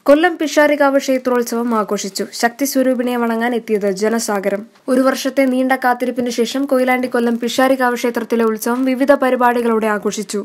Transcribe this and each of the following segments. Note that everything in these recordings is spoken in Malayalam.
കൊല്ലം പിഷാരികാവ് ക്ഷേത്രോത്സവം ആഘോഷിച്ചു ശക്തി സ്വരൂപിണിയെ വണങ്ങാൻ എത്തിയത് ജനസാഗരം ഒരു വർഷത്തെ നീണ്ട കാത്തിരിപ്പിന് ശേഷം കൊയിലാണ്ടി കൊല്ലം പിഷാരികാവ് ക്ഷേത്രത്തിലെ ഉത്സവം വിവിധ പരിപാടികളോടെ ആഘോഷിച്ചു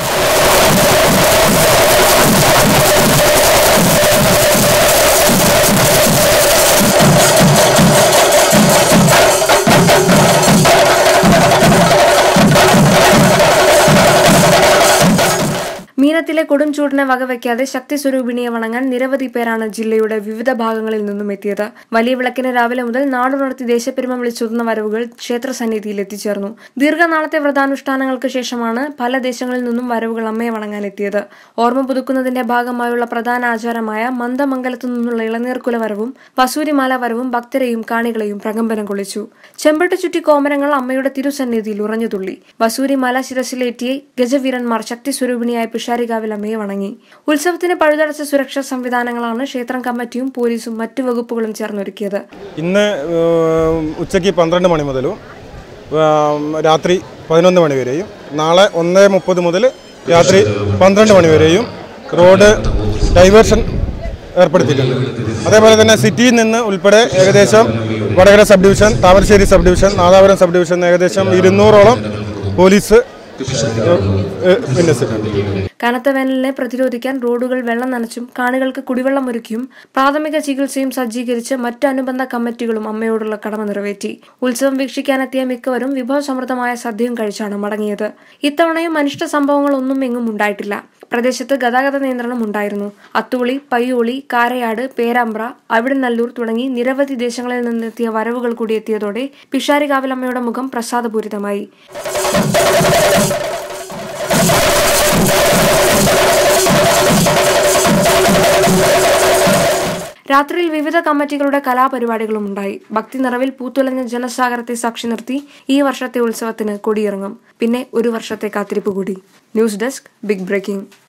മീനത്തിലെ കൊടും ചൂടിനെ വകവയ്ക്കാതെ ശക്തി സ്വരൂപിണിയെ വണങ്ങാൻ നിരവധി പേരാണ് ജില്ലയുടെ വിവിധ ഭാഗങ്ങളിൽ നിന്നും എത്തിയത് വലിയ വിളക്കിന് രാവിലെ മുതൽ നാടുണർത്തി ദേശപ്പെരുമ വിളിച്ചോതുന്ന വരവുകൾ ക്ഷേത്ര സന്നിധിയിൽ എത്തിച്ചേർന്നു ദീർഘനാളത്തെ വ്രതാനുഷ്ഠാനങ്ങൾക്ക് ശേഷമാണ് പല ദേശങ്ങളിൽ നിന്നും വരവുകൾ അമ്മയെ വണങ്ങാൻ എത്തിയത് ഓർമ്മ പുതുക്കുന്നതിന്റെ ഭാഗമായുള്ള പ്രധാന ആചാരമായ മന്ദമംഗലത്തു നിന്നുള്ള ഇളനീർക്കുല വരവും വസൂരിമാല വരവും ഭക്തരെയും കാണികളെയും പ്രകമ്പനം കൊള്ളിച്ചു ചെമ്പട്ട് ചുറ്റി കോമരങ്ങൾ അമ്മയുടെ തിരുസന്നിധിയിൽ ഉറഞ്ഞുതുള്ളി വസൂരിമാല ശിരസിലേറ്റിയെ ഗജവീരന്മാർ ശക്തി സ്വരൂപിണിയായ പിഷാരികാവിൽ അമ്മയെ വണങ്ങി ഉത്സവത്തിന് പഴുതടച്ച സുരക്ഷാ സംവിധാനങ്ങളാണ് ക്ഷേത്രം കമ്മിറ്റിയും പോലീസും മറ്റു വകുപ്പുകളും ചേർന്നൊരുക്കിയത് ഇന്ന് ഏഹ്, ഉച്ചയ്ക്ക് പന്ത്രണ്ട് മണി മുതലും ഏഹ്, രാത്രി പതിനൊന്ന് മണി വരെയും നാളെ ഒന്ന് മുപ്പത് മുതൽ രാത്രി പന്ത്രണ്ട് മണി വരെയും റോഡ് ഡൈവേർഷൻ ഏർപ്പെടുത്തിയിട്ടുണ്ട് അതേപോലെ തന്നെ സിറ്റിയിൽ നിന്ന് ഉൾപ്പെടെ ഏകദേശം Vadakara subdivision Thamarassery subdivision Nadapuram subdivision ഏകദേശം ഇരുന്നൂറോളം പോലീസ് ഏഹ്, വിന്യസിച്ചിട്ടുണ്ട് കനത്ത വേനലിനെ പ്രതിരോധിക്കാൻ റോഡുകൾ വെള്ളം നനച്ചും കാണികൾക്ക് കുടിവെള്ളം ഒരുക്കിയും പ്രാഥമിക ചികിത്സയും സജ്ജീകരിച്ച് മറ്റ് അനുബന്ധ കമ്മിറ്റികളും അമ്മയോടുള്ള കടമ നിറവേറ്റി ഉത്സവം വീക്ഷിക്കാനെത്തിയ മിക്കവരും വിഭവസമൃദ്ധമായ സദ്യയും കഴിച്ചാണ് മടങ്ങിയത് ഇത്തവണയും അനിഷ്ട സംഭവങ്ങളൊന്നും എങ്ങും ഉണ്ടായിട്ടില്ല പ്രദേശത്ത് ഗതാഗത നിയന്ത്രണം ഉണ്ടായിരുന്നു അത്തുളി പയ്യോളി കാരയാട് പേരാമ്പ്ര അവിടനല്ലൂർ തുടങ്ങി നിരവധി ദേശങ്ങളിൽ നിന്നെത്തിയ വരവുകൾ കൂടി എത്തിയതോടെ പിഷാരികാവിലമ്മയുടെ മുഖം പ്രസാദപൂരിതമായി രാത്രിയിൽ വിവിധ കമ്മിറ്റികളുടെ കലാപരിപാടികളും ഉണ്ടായി ഭക്തി നിറവിൽ പൂത്തുലഞ്ഞ ജനസാഗരത്തെ സാക്ഷി നിർത്തി ഈ വർഷത്തെ ഉത്സവത്തിന് കൊടിയിറങ്ങും പിന്നെ ഒരു വർഷത്തെ കാത്തിരിപ്പ് കൂടി ന്യൂസ് ഡെസ്ക് ബിഗ് ബ്രേക്കിംഗ്